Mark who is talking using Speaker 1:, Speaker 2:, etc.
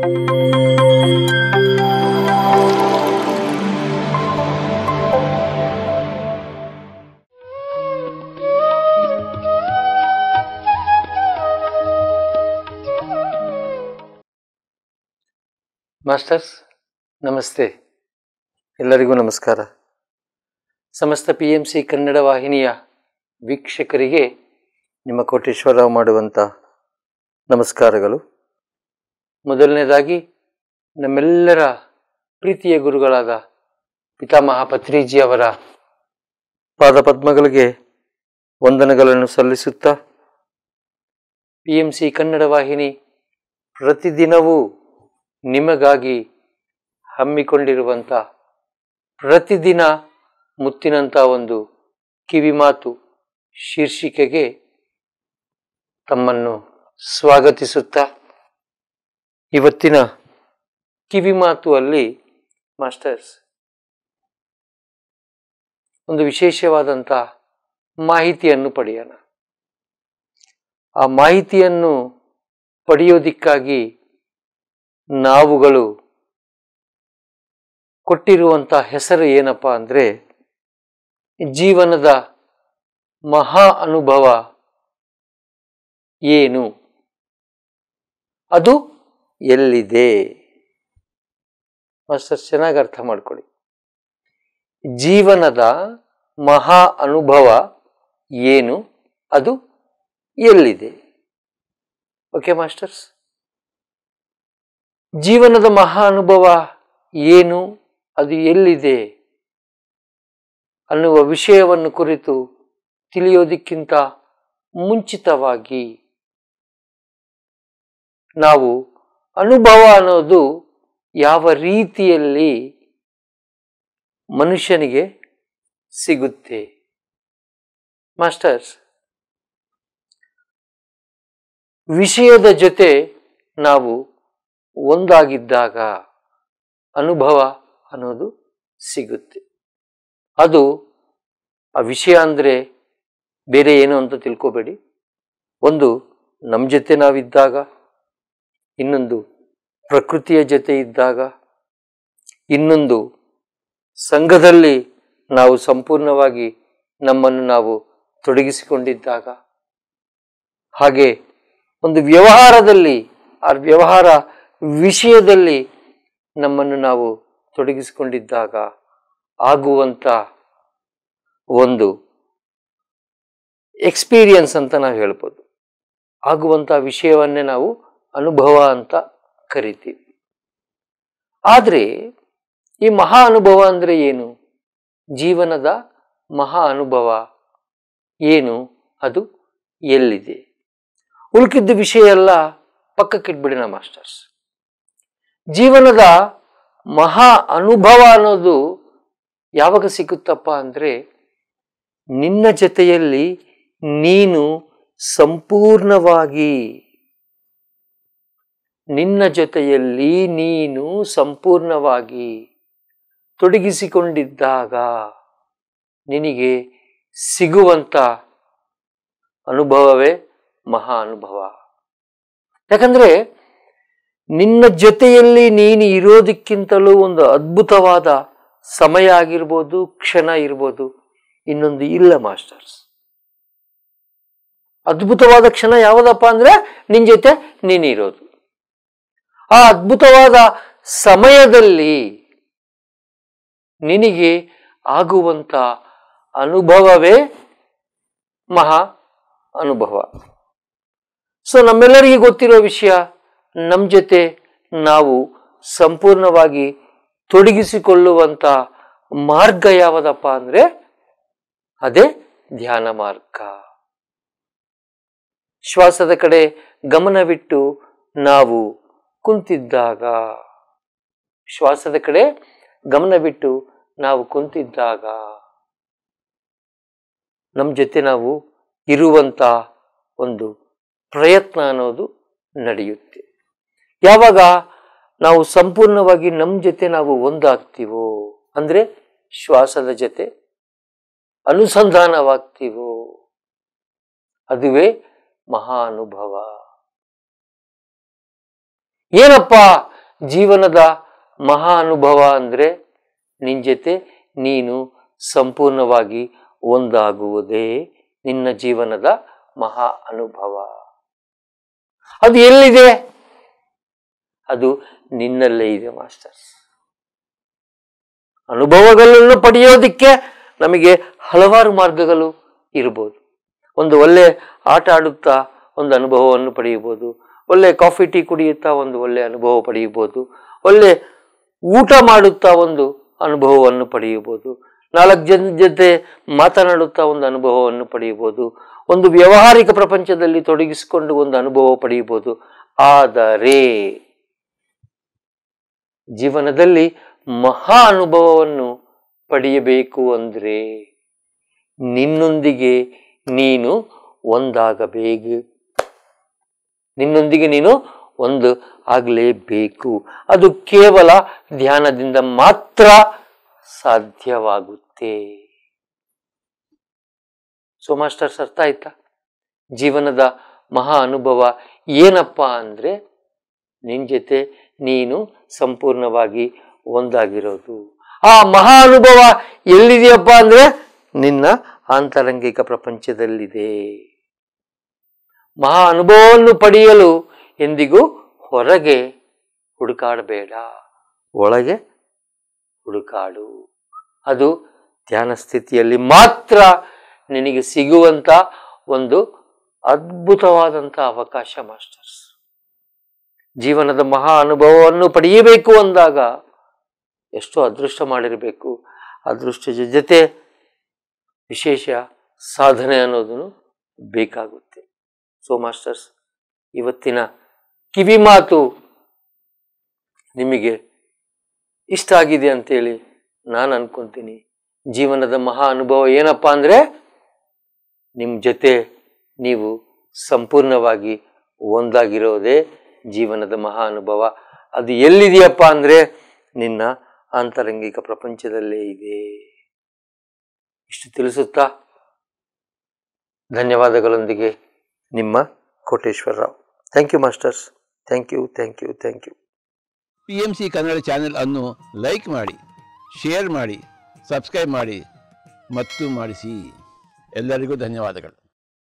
Speaker 1: masters ನಮಸ್ತೆ ಎಲ್ಲರಿಗೂ ನಮಸ್ಕಾರ ಸಮಸ್ತ ಪಿ ಎಂ ಸಿ ಕನ್ನಡ ವಾಹಿನಿಯ ವೀಕ್ಷಕರಿಗೆ ನಿಮ್ಮ ಕೋಟೇಶ್ವರರಾವ್ ಮಾಡುವಂಥ ನಮಸ್ಕಾರಗಳು ಮೊದಲನೇದಾಗಿ ನಮ್ಮೆಲ್ಲರ ಪ್ರೀತಿಯ ಗುರುಗಳಾದ ಪಿತಾಮಹ ಪತ್ರಿಜಿಯವರ ಪಾದಪದ್ಮಗಳಿಗೆ ವಂದನೆಗಳನ್ನು ಸಲ್ಲಿಸುತ್ತಾ ಪಿ ಎಂ ಸಿ ಕನ್ನಡ ವಾಹಿನಿ ಪ್ರತಿದಿನವೂ ನಿಮಗಾಗಿ ಹಮ್ಮಿಕೊಂಡಿರುವಂಥ ಪ್ರತಿದಿನ ಮುತ್ತಿನಂಥ ಒಂದು ಕಿವಿಮಾತು ಶೀರ್ಷಿಕೆಗೆ ತಮ್ಮನ್ನು ಸ್ವಾಗತಿಸುತ್ತಾ ಇವತ್ತಿನ ಕಿವಿಮಾತು ಅಲ್ಲಿ ಮಾಸ್ಟರ್ಸ್ ಒಂದು ವಿಶೇಷವಾದಂಥ ಮಾಹಿತಿಯನ್ನು ಪಡೆಯೋಣ ಆ ಮಾಹಿತಿಯನ್ನು ಪಡೆಯೋದಿಕ್ಕಾಗಿ ನಾವುಗಳು ಕೊಟ್ಟಿರುವಂಥ ಹೆಸರು ಏನಪ್ಪ ಅಂದರೆ ಜೀವನದ ಮಹಾ ಅನುಭವ ಏನು ಅದು ಎಲ್ಲಿದೆ ಮಾಸ್ಟರ್ ಚೆನ್ನಾಗಿ ಅರ್ಥ ಮಾಡ್ಕೊಳ್ಳಿ ಜೀವನದ ಮಹಾ ಅನುಭವ ಏನು ಅದು ಎಲ್ಲಿದೆ ಓಕೆ ಮಾಸ್ಟರ್ಸ್ ಜೀವನದ ಮಹಾ ಅನುಭವ ಏನು ಅದು ಎಲ್ಲಿದೆ ಅನ್ನುವ ವಿಷಯವನ್ನು ಕುರಿತು ತಿಳಿಯೋದಕ್ಕಿಂತ ಮುಂಚಿತವಾಗಿ ನಾವು ಅನುಭವ ಅನ್ನೋದು ಯಾವ ರೀತಿಯಲ್ಲಿ ಮನುಷ್ಯನಿಗೆ ಸಿಗುತ್ತೆ ಮಾಸ್ಟರ್ಸ್ ವಿಷಯದ ಜೊತೆ ನಾವು ಒಂದಾಗಿದ್ದಾಗ ಅನುಭವ ಅನ್ನೋದು ಸಿಗುತ್ತೆ ಅದು ಆ ವಿಷಯ ಅಂದರೆ ಬೇರೆ ಏನು ಅಂತ ತಿಳ್ಕೊಬೇಡಿ ಒಂದು ನಮ್ಮ ಜೊತೆ ನಾವಿದ್ದಾಗ ಇನ್ನೊಂದು ಪ್ರಕೃತಿಯ ಜೊತೆ ಇದ್ದಾಗ ಇನ್ನೊಂದು ಸಂಘದಲ್ಲಿ ನಾವು ಸಂಪೂರ್ಣವಾಗಿ ನಮ್ಮನ್ನು ನಾವು ತೊಡಗಿಸಿಕೊಂಡಿದ್ದಾಗ ಹಾಗೆ ಒಂದು ವ್ಯವಹಾರದಲ್ಲಿ ಆ ವ್ಯವಹಾರ ವಿಷಯದಲ್ಲಿ ನಮ್ಮನ್ನು ನಾವು ತೊಡಗಿಸಿಕೊಂಡಿದ್ದಾಗ ಆಗುವಂಥ ಒಂದು ಎಕ್ಸ್ಪೀರಿಯನ್ಸ್ ಅಂತ ನಾವು ಹೇಳ್ಬೋದು ಆಗುವಂಥ ವಿಷಯವನ್ನೇ ನಾವು ಅನುಭವ ಅಂತ ಕರಿತೀವಿ ಆದರೆ ಈ ಮಹಾ ಅನುಭವ ಅಂದರೆ ಏನು ಜೀವನದ ಮಹಾ ಅನುಭವ ಏನು ಅದು ಎಲ್ಲಿದೆ ಉಳ್ಕಿದ್ದ ವಿಷಯ ಎಲ್ಲ ಪಕ್ಕಕ್ಕಿಟ್ಬಿಡಿನ ಮಾಸ್ಟರ್ಸ್ ಜೀವನದ ಮಹಾ ಅನುಭವ ಅನ್ನೋದು ಯಾವಾಗ ಸಿಗುತ್ತಪ್ಪ ಅಂದರೆ ನಿನ್ನ ಜೊತೆಯಲ್ಲಿ ನೀನು ಸಂಪೂರ್ಣವಾಗಿ ನಿನ್ನ ಜೊತೆಯಲ್ಲಿ ನೀನು ಸಂಪೂರ್ಣವಾಗಿ ತೊಡಗಿಸಿಕೊಂಡಿದ್ದಾಗ ನಿನಗೆ ಸಿಗುವಂಥ ಅನುಭವವೇ ಮಹಾ ಅನುಭವ ಯಾಕಂದ್ರೆ ನಿನ್ನ ಜೊತೆಯಲ್ಲಿ ನೀನು ಇರೋದಕ್ಕಿಂತಲೂ ಒಂದು ಅದ್ಭುತವಾದ ಸಮಯ ಆಗಿರ್ಬೋದು ಕ್ಷಣ ಇರ್ಬೋದು ಇನ್ನೊಂದು ಇಲ್ಲ ಮಾಸ್ಟರ್ಸ್ ಅದ್ಭುತವಾದ ಕ್ಷಣ ಯಾವುದಪ್ಪ ಅಂದ್ರೆ ನಿನ್ ಜೊತೆ ನೀನಿರೋದು ಆ ಅದ್ಭುತವಾದ ಸಮಯದಲ್ಲಿ ನಿನಗೆ ಆಗುವಂತ ಅನುಭವವೇ ಮಹಾ ಅನುಭವ ಸೊ ನಮ್ಮೆಲ್ಲರಿಗೆ ಗೊತ್ತಿರೋ ವಿಷಯ ನಮ್ಮ ಜೊತೆ ನಾವು ಸಂಪೂರ್ಣವಾಗಿ ತೊಡಗಿಸಿಕೊಳ್ಳುವಂತ ಮಾರ್ಗ ಯಾವುದಪ್ಪ ಅಂದ್ರೆ ಅದೇ ಧ್ಯಾನ ಮಾರ್ಗ ಶ್ವಾಸದ ಕಡೆ ಗಮನವಿಟ್ಟು ನಾವು ಕುಂತಿದ್ದಾಗ ಶ್ವಾಸದ ಕಡೆ ಗಮನವಿಟ್ಟು ನಾವು ಕುಂತಿದ್ದಾಗ ನಮ್ಮ ಜೊತೆ ನಾವು ಇರುವಂತ ಒಂದು ಪ್ರಯತ್ನ ಅನ್ನೋದು ನಡೆಯುತ್ತೆ ಯಾವಾಗ ನಾವು ಸಂಪೂರ್ಣವಾಗಿ ನಮ್ಮ ಜೊತೆ ನಾವು ಒಂದಾಗ್ತೀವೋ ಅಂದ್ರೆ ಶ್ವಾಸದ ಜೊತೆ ಅನುಸಂಧಾನವಾಗ್ತೀವೋ ಅದುವೇ ಮಹಾ ಅನುಭವ ಏನಪ್ಪ ಜೀವನದ ಮಹಾ ಅನುಭವ ಅಂದರೆ ನಿನ್ನ ಜೊತೆ ನೀನು ಸಂಪೂರ್ಣವಾಗಿ ಒಂದಾಗುವುದೇ ನಿನ್ನ ಜೀವನದ ಮಹಾ ಅನುಭವ ಅದು ಎಲ್ಲಿದೆ ಅದು ನಿನ್ನಲ್ಲೇ ಇದೆ ಮಾಸ್ಟರ್ಸ್ ಅನುಭವಗಳನ್ನು ಪಡೆಯೋದಿಕ್ಕೆ ನಮಗೆ ಹಲವಾರು ಮಾರ್ಗಗಳು ಇರ್ಬೋದು ಒಂದು ಒಳ್ಳೆ ಆಟ ಆಡುತ್ತಾ ಒಂದು ಅನುಭವವನ್ನು ಪಡೆಯಬಹುದು ಒಳ್ಳೆ ಕಾಫಿ ಟೀ ಕುಡಿಯುತ್ತಾ ಒಂದು ಒಳ್ಳೆ ಅನುಭವ ಪಡೆಯಬಹುದು ಒಳ್ಳೆ ಊಟ ಮಾಡುತ್ತಾ ಒಂದು ಅನುಭವವನ್ನು ಪಡೆಯಬಹುದು ನಾಲ್ಕು ಜನ ಜೊತೆ ಮಾತನಾಡುತ್ತಾ ಒಂದು ಅನುಭವವನ್ನು ಪಡೆಯಬಹುದು ಒಂದು ವ್ಯಾವಹಾರಿಕ ಪ್ರಪಂಚದಲ್ಲಿ ತೊಡಗಿಸಿಕೊಂಡು ಒಂದು ಅನುಭವ ಪಡೆಯಬಹುದು ಆದರೆ ಜೀವನದಲ್ಲಿ ಮಹಾ ಅನುಭವವನ್ನು ಪಡೆಯಬೇಕು ಅಂದರೆ ನಿನ್ನೊಂದಿಗೆ ನೀನು ಒಂದಾಗಬೇಕು ನಿನ್ನೊಂದಿಗೆ ನೀನು ಒಂದು ಆಗಲೇಬೇಕು ಅದು ಕೇವಲ ಧ್ಯಾನದಿಂದ ಮಾತ್ರ ಸಾಧ್ಯವಾಗುತ್ತೆ ಸೊ ಮಾಸ್ಟರ್ಸ್ ಅರ್ಥ ಆಯ್ತಾ ಜೀವನದ ಮಹಾ ಅನುಭವ ಏನಪ್ಪ ಅಂದರೆ ನಿನ್ನ ಜೊತೆ ನೀನು ಸಂಪೂರ್ಣವಾಗಿ ಒಂದಾಗಿರೋದು ಆ ಮಹಾ ಅನುಭವ ಎಲ್ಲಿದೆಯಪ್ಪ ಅಂದರೆ ನಿನ್ನ ಆಂತರಂಗಿಕ ಪ್ರಪಂಚದಲ್ಲಿದೆ ಮಹಾ ಅನುಭವವನ್ನು ಪಡೆಯಲು ಎಂದಿಗೂ ಹೊರಗೆ ಹುಡುಕಾಡಬೇಡ ಒಳಗೆ ಹುಡುಕಾಡು ಅದು ಧ್ಯಾನ ಸ್ಥಿತಿಯಲ್ಲಿ ಮಾತ್ರ ನಿನಗೆ ಸಿಗುವಂತ ಒಂದು ಅದ್ಭುತವಾದಂಥ ಅವಕಾಶ ಮಾಸ್ಟರ್ಸ್ ಜೀವನದ ಮಹಾ ಅನುಭವವನ್ನು ಪಡೆಯಬೇಕು ಅಂದಾಗ ಎಷ್ಟು ಅದೃಷ್ಟ ಮಾಡಿರಬೇಕು ಅದೃಷ್ಟದ ಜೊತೆ ವಿಶೇಷ ಸಾಧನೆ ಅನ್ನೋದನ್ನು ಬೇಕಾಗುತ್ತೆ ಸೊ ಮಾಸ್ಟರ್ಸ್ ಇವತ್ತಿನ ಕಿವಿ ಮಾತು ನಿಮಗೆ ಇಷ್ಟ ಆಗಿದೆ ಅಂತೇಳಿ ನಾನು ಅನ್ಕೊಂತೀನಿ ಜೀವನದ ಮಹಾ ಅನುಭವ ಏನಪ್ಪ ಅಂದರೆ ನಿಮ್ಮ ಜೊತೆ ನೀವು ಸಂಪೂರ್ಣವಾಗಿ ಒಂದಾಗಿರೋದೇ ಜೀವನದ ಮಹಾ ಅನುಭವ ಅದು ಎಲ್ಲಿದೆಯಪ್ಪ ಅಂದರೆ ನಿನ್ನ ಆಂತರಂಗಿಕ ಪ್ರಪಂಚದಲ್ಲೇ ಇದೆ ಇಷ್ಟು ತಿಳಿಸುತ್ತಾ ಧನ್ಯವಾದಗಳೊಂದಿಗೆ ನಿಮ್ಮ Koteshwara Rao thank you masters thank you thank you thank you
Speaker 2: P M C Kannada channel ಅನ್ನು ಲೈಕ್ ಮಾಡಿ ಶೇರ್ ಮಾಡಿ ಸಬ್ಸ್ಕ್ರೈಬ್ ಮಾಡಿ ಮತ್ತು ಮಾಡಿಸಿ ಎಲ್ಲರಿಗೂ ಧನ್ಯವಾದಗಳು